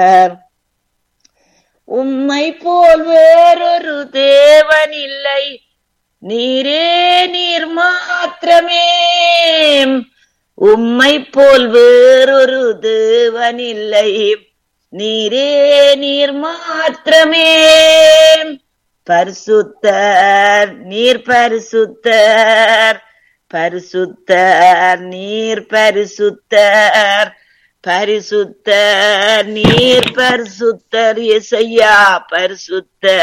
உம்மை போல் வேறொரு தேவன் இல்லை நீரே நீர் மாத்திரமே உம்மை போல் வேறொரு தேவன் இல்லை நீரே நீர் மாத்திரமே பரிசுத்தர் நீர் பரிசுத்தர் பரிசுத்தர் நீர் பரிசுத்தர் பரிசுத்தர் நீர் பரிசுத்தர் எசையா பரிசுத்தர்